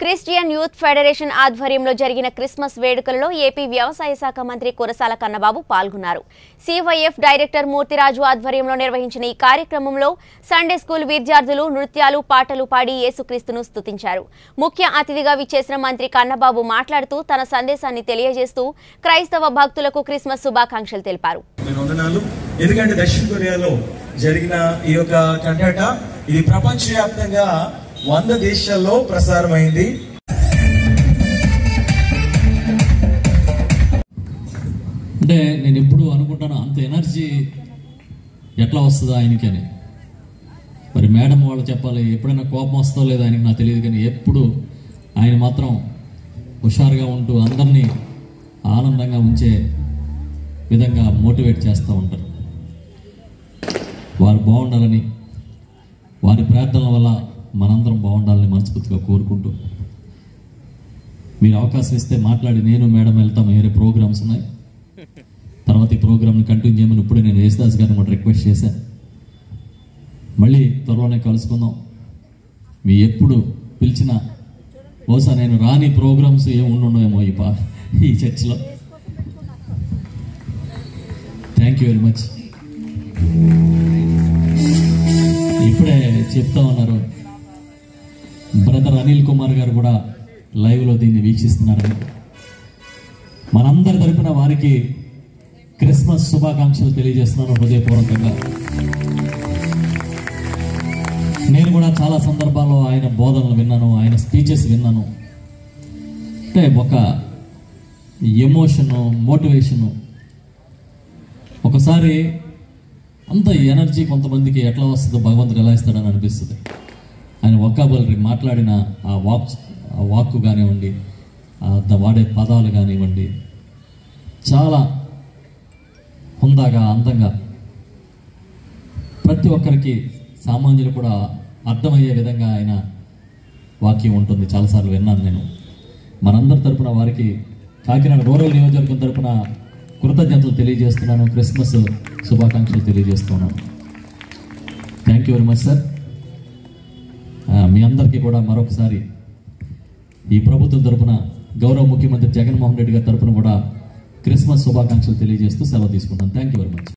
Christian youth federation ఆధ్వర్యంలో జరిగిన Christmas వేడుకలలో AP వ్యవసాయ శాఖ మంత్రి కురసాల కన్నబాబు పాల్గొన్నారు సివైఎఫ్ డైరెక్టర్ మూర్తిరాజు ఆధ్వర్యంలో నిర్వహించిన ఈ కార్యక్రమంలో సండే స్కూల్ విద్యార్థులు నృత్యాలు పాటలు పాడి యేసుక్రీస్తును స్తుతించారు ముఖ్య అతిథిగా విచ్చేసిన మంత్రి కన్నబాబు మాట్లాడుతూ తన సందేశాన్ని తెలియజేస్తూ క్రైస్తవ భక్తులకు క్రిస్మస్ శుభాకాంక్షలు తెలిపారు నేను వందనాలు ఎందుకంటే దక్షిణ కొరియాలో జరిగిన ఈ యొక్క కంటాట ఇది ప్రపంచవ్యాప్తంగా వంద దేశాల్లో ప్రసారమైంది అంటే నేను ఎప్పుడు అనుకుంటాను అంత ఎనర్జీ ఎట్లా వస్తుందా ఆయనకి అని మరి మేడం వాళ్ళు చెప్పాలి ఎప్పుడైనా కోపం వస్తో లేదో ఆయనకి నాకు తెలియదు కానీ ఎప్పుడు ఆయన మాత్రం హుషారుగా ఉంటూ అందరినీ ఆనందంగా ఉంచే విధంగా మోటివేట్ చేస్తూ ఉంటారు వారు బాగుండాలని వారి ప్రార్థనల వల్ల మనందరం బాగుండాలని మనస్ఫూర్తిగా కోరుకుంటూ మీరు అవకాశం ఇస్తే మాట్లాడి నేను మేడం వెళ్తాం వేరే ప్రోగ్రామ్స్ ఉన్నాయి తర్వాత ఈ ప్రోగ్రామ్ని కంటిన్యూ చేయమని ఇప్పుడే నేను యేసుదాస్ గారిని కూడా రిక్వెస్ట్ చేశాను మళ్ళీ త్వరలోనే కలుసుకుందాం మీ ఎప్పుడు పిలిచిన బహుశా నేను రాని ప్రోగ్రామ్స్ ఏమి ఉండేమో ఈ పా ఈ చర్చిలో థ్యాంక్ యూ వెరీ మచ్ ఇప్పుడే చెప్తా ఉన్నారు బ్రదర్ అనిల్ కుమార్ గారు కూడా లైవ్లో దీన్ని వీక్షిస్తున్నారని మనందరి తరపున వారికి క్రిస్మస్ శుభాకాంక్షలు తెలియజేస్తున్నాను హృదయపూర్వకంగా నేను కూడా చాలా సందర్భాల్లో ఆయన బోధనలు విన్నాను ఆయన స్పీచెస్ విన్నాను అంటే ఒక ఎమోషను మోటివేషను ఒకసారి అంత ఎనర్జీ కొంతమందికి ఎట్లా వస్తుందో భగవంతుడు ఎలా ఇస్తాడని అనిపిస్తుంది ఆయన ఒక్కాబలరి మాట్లాడిన ఆ వాక్ ఆ వాక్కు కానివ్వండి ఆ ద- వాడే పదాలు కానివ్వండి చాలా హుందాగా అందంగా ప్రతి ఒక్కరికి సామాన్యులు కూడా అర్థమయ్యే విధంగా ఆయన వాక్యం ఉంటుంది చాలాసార్లు విన్నాను నేను మనందరి తరపున వారికి కాకినాడ రూరల్ నియోజకవర్గం తరపున కృతజ్ఞతలు తెలియజేస్తున్నాను క్రిస్మస్ శుభాకాంక్షలు తెలియజేస్తున్నాను thank you very much sir మీ అందరికీ కూడా మరొకసారి ఈ ప్రభుత్వం తరపున గౌరవ ముఖ్యమంత్రి జగన్మోహన్ రెడ్డి గారి తరపున కూడా క్రిస్మస్ శుభాకాంక్షలు తెలియజేస్తూ సెలవు తీసుకుంటాను థ్యాంక్ యూ వెరీ మచ్